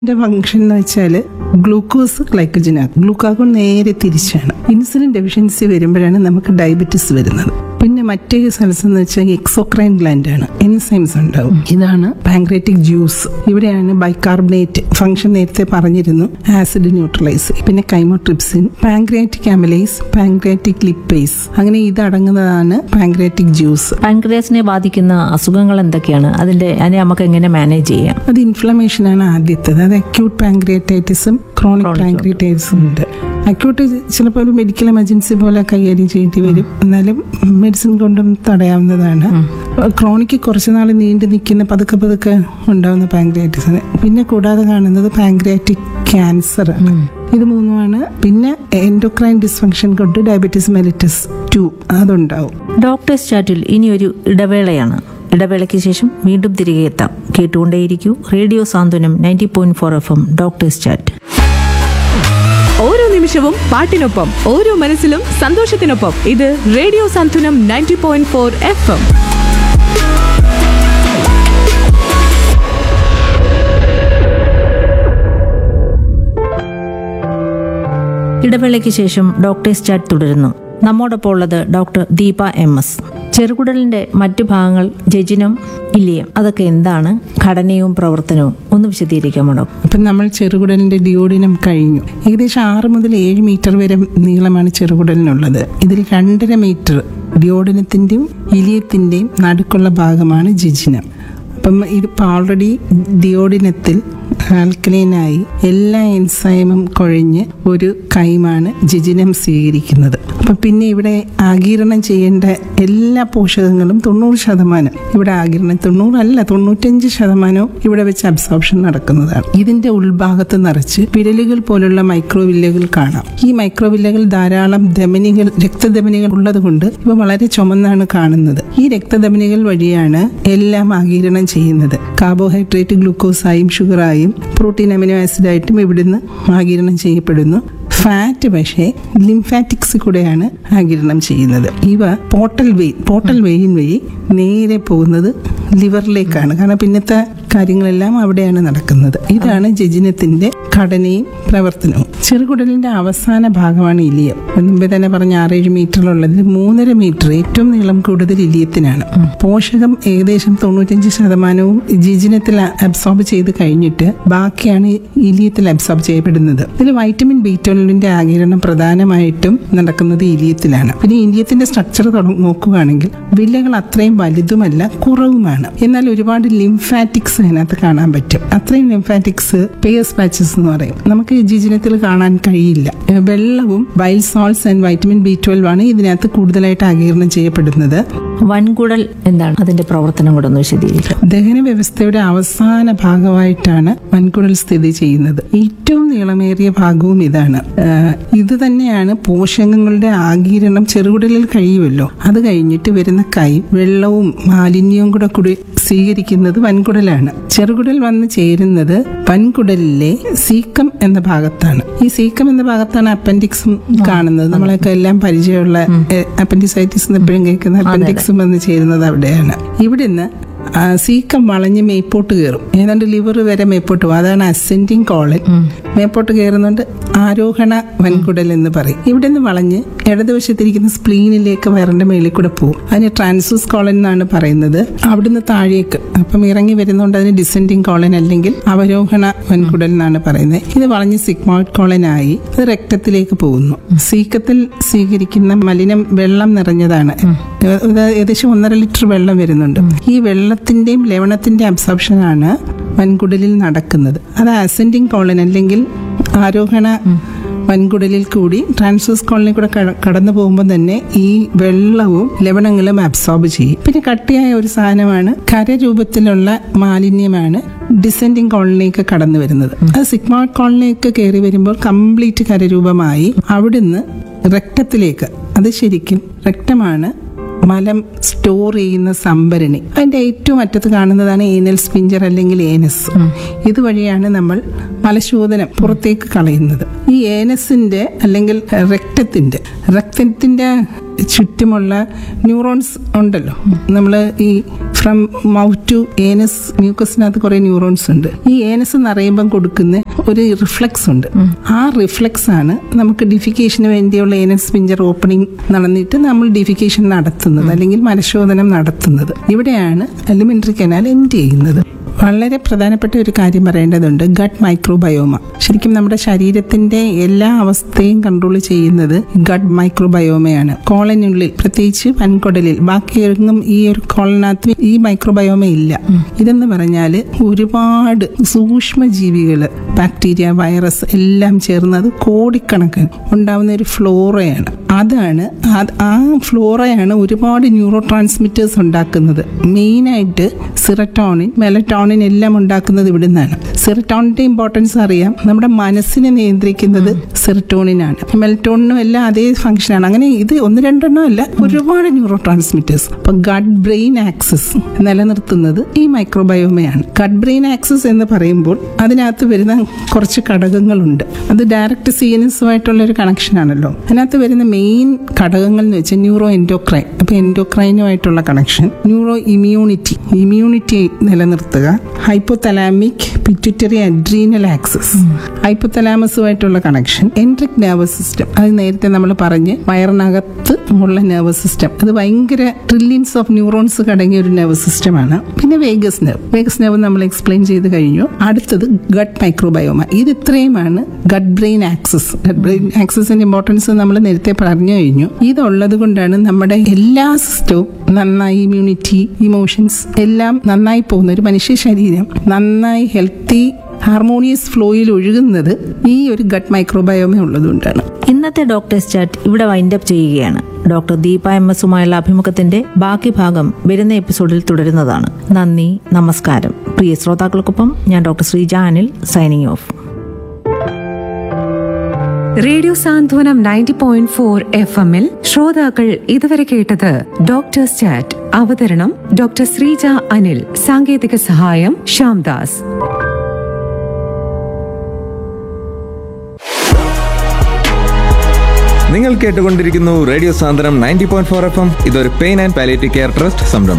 ഇതിന്റെ ഫംഗ്ഷൻ എന്ന് വെച്ചാൽ ഗ്ലൂക്കോസ് ഗ്ലൈക്കോജനാകും ഗ്ലൂക്കാഗോൺ നേരെ തിരിച്ചാണ് ഇൻസുലിൻ ഡെഫിഷ്യൻസി വരുമ്പോഴാണ് നമുക്ക് ഡയബറ്റിസ് വരുന്നത് പിന്നെ മറ്റേ സെൽസ് എന്ന് വെച്ചാൽ എക്സോക്രൈൻ ഗ്ലാൻഡ് ആണ് എൻസൈംസ് ഉണ്ടാവും ഇതാണ് പാങ്ക്രേറ്റിക് ജ്യൂസ് ഇവിടെയാണ് ബൈകാർബണേറ്റ് ഫംഗ്ഷൻ നേരത്തെ പറഞ്ഞിരുന്നു ആസിഡ് ന്യൂട്രലൈസ് പിന്നെ chymotrypsin pancreatic amylase pancreatic lipase അങ്ങനെ ഇതടങ്ങുന്നതാണ് പാങ്ക്രിയാറ്റിക് ജ്യൂസ് പാൻക്രിയാസിനെ ബാധിക്കുന്ന അസുഖങ്ങൾ എന്തൊക്കെയാണ് അതിന്റെ അതിനെ നമുക്ക് എങ്ങനെ മാനേജ് ചെയ്യാം അത് ഇൻഫ്ലമേഷൻ ആണ് ആദ്യത്തേത് അത് അക്യൂട്ട് പാങ്ക്രിയറ്റൈറ്റിസും ക്രോണിക് പാങ്ക്രിയറ്റൈറ്റിസും ഉണ്ട് അക്യൂട്ട് ചിലപ്പോൾ ഒരു മെഡിക്കൽ എമർജൻസി പോലെ കൈകാര്യം ചെയ്യേണ്ടി വരും എന്നാലും മെഡിസിൻ കൊണ്ടും തടയാവുന്നതാണ് ക്രോണിക്ക് കുറച്ച് നാൾ നീണ്ടു നിൽക്കുന്ന പതുക്കെ പതുക്കെ ഉണ്ടാവുന്ന പാങ്ക്രിയാറ്റിസ് പിന്നെ കൂടാതെ കാണുന്നത് പാങ്ക്രിയാറ്റിക് ക്യാൻസർ ആണ് ഇത് മൂന്നുമാണ് പിന്നെ എൻഡോക്രൈൻ ഡിസ്ഫങ്ഷൻ കൊണ്ട് ഡയബറ്റീസ് മെലിറ്റസ് ടു അതുണ്ടാവും ഡോക്ടേഴ്സ് ചാറ്റിൽ ഇനി ഒരു ഇടവേളയാണ് ഇടവേളയ്ക്ക് ശേഷം വീണ്ടും തിരികെ എത്താം കേട്ടുകൊണ്ടേയിരിക്കൂ radio Santhwanam ninety point four F M doctors chat ഓരോ നിമിഷവും പാട്ടിനൊപ്പം ഓരോ മനസ്സിലും സന്തോഷത്തിനൊപ്പം ഇത് radio Santhulam ninety point four F M ഇടവേളയ്ക്ക് ശേഷം ഡോക്ടേഴ്സ് ചാറ്റ് തുടരുന്നു നമ്മോടൊപ്പം ഉള്ളത് ഡോക്ടർ ദീപ എം എസ് ചെറുകുടലിന്റെ മറ്റു ഭാഗങ്ങൾ ജജിനം ഇല്ലിയം അതൊക്കെ എന്താണ് ഘടനയും പ്രവർത്തനവും ഒന്ന് വിശദീകരിക്കാമോ ഡോക്ടർ അപ്പം നമ്മൾ ചെറുകുടലിന്റെ ഡിയോഡിനം കഴിഞ്ഞു ഏകദേശം ആറ് മുതൽ ഏഴ് മീറ്റർ വരെ നീളമാണ് ചെറുകുടലിനുള്ളത് ഇതിൽ രണ്ടര മീറ്റർ ഡിയോഡിനത്തിന്റെയും ഇലിയത്തിന്റെയും നടുക്കുള്ള ഭാഗമാണ് ജിജിനം അപ്പം ഇതിപ്പോൾ ഓൾറെഡി ഡിയോഡിനത്തിൽ ആൽക്കലൈനായി എല്ലാ എൻസൈമും കുഴഞ്ഞ് ഒരു കൈമാണ് ജിജിനം സ്വീകരിക്കുന്നത് അപ്പം പിന്നെ ഇവിടെ ആഗീരണം ചെയ്യേണ്ട എല്ലാ പോഷകങ്ങളും തൊണ്ണൂറ് ശതമാനം ഇവിടെ ആഗിരണം തൊണ്ണൂറല്ല തൊണ്ണൂറ്റഞ്ച് ശതമാനവും ഇവിടെ വെച്ച് അബ്സോർപ്ഷൻ നടക്കുന്നതാണ് ഇതിന്റെ ഉൾഭാഗത്ത് നിറച്ച് വിരലുകൾ പോലുള്ള മൈക്രോവില്ലകൾ കാണാം ഈ മൈക്രോവില്ലകൾ ധാരാളം ധമനികൾ രക്തധമനികൾ ഉള്ളത് കൊണ്ട് ഇവ വളരെ ചുമന്നാണ് കാണുന്നത് ഈ രക്തധമനികൾ വഴിയാണ് എല്ലാം ആഗീരണം ചെയ്യുന്നത് കാർബോഹൈഡ്രേറ്റ് ഗ്ലൂക്കോസായും ഷുഗറായും പ്രോട്ടീൻ അമിനോ ആസിഡായിട്ടും ഇവിടുന്ന് ആഗീരണം ചെയ്യപ്പെടുന്നു ഫാറ്റ് പക്ഷേ ലിംഫാറ്റിക്സ് കൂടെയാണ് ആഗിരണം ചെയ്യുന്നത് ഇവ പോർട്ടൽ വെയിൻ പോർട്ടൽ വെയിൻ വഴി നേരെ പോകുന്നത് ലിവറിലേക്കാണ് കാരണം പിന്നത്തെ കാര്യങ്ങളെല്ലാം അവിടെയാണ് നടക്കുന്നത് ഇതാണ് ജജിനത്തിന്റെ ഘടനയും പ്രവർത്തനവും ചെറുകുടലിന്റെ അവസാന ഭാഗമാണ് ഇലിയം മുമ്പേ തന്നെ പറഞ്ഞ ആറേഴ് മീറ്ററിലുള്ളതിൽ മൂന്നര മീറ്റർ ഏറ്റവും നീളം കൂടുതൽ ഇലിയത്തിനാണ് പോഷകം ഏകദേശം തൊണ്ണൂറ്റഞ്ച് ശതമാനവും ജിജിനത്തിൽ അബ്സോർബ് ചെയ്ത് കഴിഞ്ഞിട്ട് ബാക്കിയാണ് ഇലിയത്തിൽ അബ്സോർബ് ചെയ്യപ്പെടുന്നത് ഇതിൽ വൈറ്റമിൻ ബി ട്വൽവിന്റെ ആകിരണം പ്രധാനമായിട്ടും നടക്കുന്നത് ഇലിയത്തിലാണ് പിന്നെ ഇലിയത്തിന്റെ സ്ട്രക്ചർ നോക്കുകയാണെങ്കിൽ വില്ലകൾ അത്രയും വലുതുമല്ല കുറവുമാണ് എന്നാൽ ഒരുപാട് ലിംഫാറ്റിക്സ് അതിനകത്ത് കാണാൻ പറ്റും അത്രയും ലിംഫാറ്റിക്സ് പേസ് പാച്ചസ് എന്ന് പറയും നമുക്ക് ജിജിനത്തിൽ കാണാൻ കഴിയില്ല ഏഹ് വെള്ളവും bile salts and vitamin B twelve ആണ് ഇതിനകത്ത് കൂടുതലായിട്ട് ആകിരണം ചെയ്യപ്പെടുന്നത് വൻകുടൽ എന്താണ് അതിന്റെ പ്രവർത്തനം കൂടെ ഒന്ന് വിശദീകരിക്കാം ദഹന വ്യവസ്ഥയുടെ അവസാന ഭാഗമായിട്ടാണ് വൻകുടൽ സ്ഥിതി ചെയ്യുന്നത് ഏറ്റവും നീളമേറിയ ഭാഗവും ഇതാണ് ആഹ് ഇത് തന്നെയാണ് പോഷകങ്ങളുടെ ആഗീരണം ചെറുകുടലിൽ കഴിയുമല്ലോ അത് കഴിഞ്ഞിട്ട് വരുന്ന കൈ വെള്ളവും മാലിന്യവും കൂടെ കൂടി സ്വീകരിക്കുന്നത് വൻകുടലാണ് ചെറുകുടൽ വന്ന് ചേരുന്നത് വൻകുടലിലെ സീക്കം എന്ന ഭാഗത്താണ് ഈ സീക്കം എന്ന ഭാഗത്താണ് അപ്പൻഡിക്സും കാണുന്നത് നമ്മളൊക്കെ എല്ലാം പരിചയമുള്ള അപ്പൻഡിസൈറ്റിസ് എപ്പോഴും കേൾക്കുന്ന അപ്പൻഡിക്സും വന്ന് ചേരുന്നത് അവിടെയാണ് ഇവിടുന്ന് ആ, സീക്കം വളഞ്ഞ് മേപ്പോട്ട് കയറും ഏതാണ്ട് ലിവർ വരെ മേപ്പോട്ട് പോകും അതാണ് അസെൻഡിങ് കോളൻ മേപ്പോട്ട് കയറുന്നുണ്ട് ആരോഹണ വൻകുടൽ എന്ന് പറയും ഇവിടെ നിന്ന് വളഞ്ഞ് ഇടതുവശത്തിരിക്കുന്ന സ്പ്ലീനിലേക്ക് വയറിന്റെ മേളിൽ കൂടെ പോകും അതിന് ട്രാൻസൂസ് കോളൻ എന്നാണ് പറയുന്നത് അവിടുന്ന് താഴേക്ക് അപ്പം ഇറങ്ങി വരുന്നതുകൊണ്ട് അതിന് ഡിസെൻഡിങ് കോളൻ അല്ലെങ്കിൽ അവരോഹണ വൻകുടൽ എന്നാണ് പറയുന്നത് ഇത് വളഞ്ഞ് സിഗ്മോയിഡ് കോളനായി അത് രക്തത്തിലേക്ക് പോകുന്നു സീക്കത്തിൽ സ്വീകരിക്കുന്ന മലിനം വെള്ളം നിറഞ്ഞതാണ് ഇത് ഏകദേശം ഒന്നര ലിറ്റർ വെള്ളം വരുന്നുണ്ട് ഈ വെള്ളത്തിന്റെയും ലവണത്തിന്റെ അബ്സോർപ്ഷനാണ് വൻകുടലിൽ നടക്കുന്നത് അത് അസെൻഡിങ് കോളൻ അല്ലെങ്കിൽ ആരോഹണ വൻകുടലിൽ കൂടി ട്രാൻസ്വേഴ്സ് കോളനിൽ കൂടെ കട- കടന്നു പോകുമ്പോൾ തന്നെ ഈ വെള്ളവും ലവണങ്ങളും അബ്സോർബ് ചെയ്യും പിന്നെ കട്ടിയായ ഒരു സാധനമാണ് ഖരരൂപത്തിലുള്ള മാലിന്യമാണ് ഡിസെൻഡിങ് കോളനിലേക്ക് കടന്നു വരുന്നത് അത് സിഗ്മ കോളനിലേക്ക് കയറി വരുമ്പോൾ കംപ്ലീറ്റ് ഖരരൂപമായി അവിടുന്ന് രക്തത്തിലേക്ക് അത് ശരിക്കും രക്തമാണ് മലം സ്റ്റോർ ചെയ്യുന്ന സംഭരണി അതിന്റെ ഏറ്റവും അറ്റത്ത് കാണുന്നതാണ് ഏനൽ സ്പിഞ്ചർ അല്ലെങ്കിൽ ഏനസ് ഇതുവഴിയാണ് നമ്മൾ മലശോധനം പുറത്തേക്ക് കളയുന്നത് ഈ ഏനസിന്റെ അല്ലെങ്കിൽ രക്തത്തിന്റെ രക്തത്തിന്റെ ചുറ്റുമുള്ള ന്യൂറോൺസ് ഉണ്ടല്ലോ നമ്മൾ ഈ ഫ്രം മൗത്ത് ടു ഏനസ് മ്യൂക്കസിനകത്ത് കുറെ ന്യൂറോൺസ് ഉണ്ട് ഈ ഏനസ് നിറയുമ്പം കൊടുക്കുന്ന ഒരു റിഫ്ലക്സ് ഉണ്ട് ആ റിഫ്ലക്സ് ആണ് നമുക്ക് ഡിഫിക്കേഷന് വേണ്ടിയുള്ള ഏനസ് പിഞ്ചർ ഓപ്പണിംഗ് നടന്നിട്ട് നമ്മൾ ഡിഫിക്കേഷൻ നടത്തുന്നത് അല്ലെങ്കിൽ മലശോധനം നടത്തുന്നത് ഇവിടെയാണ് എലിമെന്ററി കനാൽ എൻഡ് ചെയ്യുന്നത് വളരെ പ്രധാനപ്പെട്ട ഒരു കാര്യം പറയേണ്ടതുണ്ട് ഗട്ട് മൈക്രോബയോമ ശരിക്കും നമ്മുടെ ശരീരത്തിന്റെ എല്ലാ അവസ്ഥയും കൺട്രോൾ ചെയ്യുന്നത് ഗട്ട് മൈക്രോബയോമയാണ് കോളനുള്ളിൽ പ്രത്യേകിച്ച് വൻകുടലിൽ ബാക്കി എങ്ങും ഈ ഒരു കോളനകത്ത് ഈ മൈക്രോബയോമ ഇല്ല ഇതെന്ന് പറഞ്ഞാൽ ഒരുപാട് സൂക്ഷ്മ ജീവികൾ ബാക്ടീരിയ വൈറസ് എല്ലാം ചേർന്നത് കോടിക്കണക്കിന് ഉണ്ടാവുന്ന ഒരു ഫ്ലോറയാണ് അതാണ് അത് ആ ഫ്ലോറയാണ് ഒരുപാട് ന്യൂറോ ട്രാൻസ്മിറ്റേഴ്സ് ഉണ്ടാക്കുന്നത് മെയിനായിട്ട് സിറട്ടോണിൻ മെലറ്റോണിൻ എല്ലാം ഉണ്ടാക്കുന്നത് ഇവിടെ നിന്നാണ് സിറട്ടോണിന്റെ ഇമ്പോർട്ടൻസ് അറിയാം നമ്മുടെ മനസ്സിനെ നിയന്ത്രിക്കുന്നത് സെറട്ടോണിനാണ് മെലറ്റോണിനും എല്ലാം അതേ ഫംഗ്ഷനാണ് അങ്ങനെ ഇത് ഒന്ന് രണ്ടെണ്ണം അല്ല ഒരുപാട് ന്യൂറോ ട്രാൻസ്മിറ്റേഴ്സ് അപ്പൊ ഗഡ് ബ്രെയിൻ ആക്സസ് നിലനിർത്തുന്നത് ഈ മൈക്രോബയോമയാണ് ഗഡ് ബ്രെയിൻ ആക്സസ് എന്ന് പറയുമ്പോൾ അതിനകത്ത് വരുന്ന കുറച്ച് ഘടകങ്ങളുണ്ട് അത് ഡയറക്റ്റ് സി എൻ എസുമായിട്ടുള്ള ഒരു കണക്ഷൻ ആണല്ലോ അതിനകത്ത് വരുന്ന മെയിൻ ഘടകങ്ങൾ എന്ന് വെച്ചാൽ ന്യൂറോ എൻഡോക്രൈൻ അപ്പൊ എൻഡോക്രൈനുമായിട്ടുള്ള കണക്ഷൻ ന്യൂറോ ഇമ്മ്യൂണിറ്റി ഇമ്മ്യൂണിറ്റി നിലനിർത്തുക ഹൈപ്പോതലാമിക് പിറ്റ്യൂട്ടറി അഡ്രീനൽ ആക്സസ് ഹൈപ്പോതലാമസുമായിട്ടുള്ള കണക്ഷൻ എൻട്രിക് നെർവസ് സിസ്റ്റം അത് നേരത്തെ നമ്മൾ പറഞ്ഞ് വയറിനകത്ത് ഉള്ള നെർവസ് സിസ്റ്റം അത് ഭയങ്കര ട്രില്യൻസ് ഓഫ് ന്യൂറോൺസ് അടങ്ങിയ ഒരു നെർവസ് സിസ്റ്റമാണ് പിന്നെ വേഗസ് നെർവ് വേഗസ് നെർവ് നമ്മൾ എക്സ്പ്ലെയിൻ ചെയ്ത് കഴിഞ്ഞു അടുത്തത് ഗട്ട് മൈക്രോബയോമ ഇത് ഇത്രയുമാണ് gut brain axis gut brain ആക്സസിന്റെ ഇമ്പോർട്ടൻസ് നമ്മൾ നേരത്തെ പറഞ്ഞു കഴിഞ്ഞു ഇതുള്ളത് കൊണ്ടാണ് നമ്മുടെ എല്ലാ സിസ്റ്റവും നന്നായി ഇമ്മ്യൂണിറ്റി ഇമോഷൻസ് എല്ലാം നന്നായി പോകുന്ന ഒരു മനുഷ്യ ശരീരം നന്നായി ഹെൽത്തി ഹാർമോണിയസ് ഫ്ലോയിൽ ഒഴുകുന്നത് ഈ ഒരു ഗട്ട് മൈക്രോബയോമ ഉള്ളതുകൊണ്ടാണ് ഇന്നത്തെ ഡോക്ടേഴ്സ് ചാറ്റ് ഇവിടെ വൈൻഡപ്പ് ചെയ്യുകയാണ് ഡോക്ടർ ദീപ എം എസുമായുള്ള അഭിമുഖത്തിന്റെ ബാക്കി ഭാഗം വരുന്ന എപ്പിസോഡിൽ തുടരുന്നതാണ് നന്ദി നമസ്കാരം പ്രിയ ശ്രോതാക്കൾക്കൊപ്പം ഞാൻ doctor Sreeja Anil signing off radio Santhwanam ninety point four F എമ്മിൽ ശ്രോതാക്കൾ ഇതുവരെ കേട്ടത് ഡോക്ടേഴ്സ് ചാറ്റ് അവതരണം ഡോക്ടർ ശ്രീജ അനിൽ സാങ്കേതിക സഹായം ശ്യാംദാസ് നിങ്ങൾ കേട്ടുകൊണ്ടിരിക്കുന്നു radio Santhwanam ninety point four F M ഇതൊരു pain and palliative care trust സംരംഭം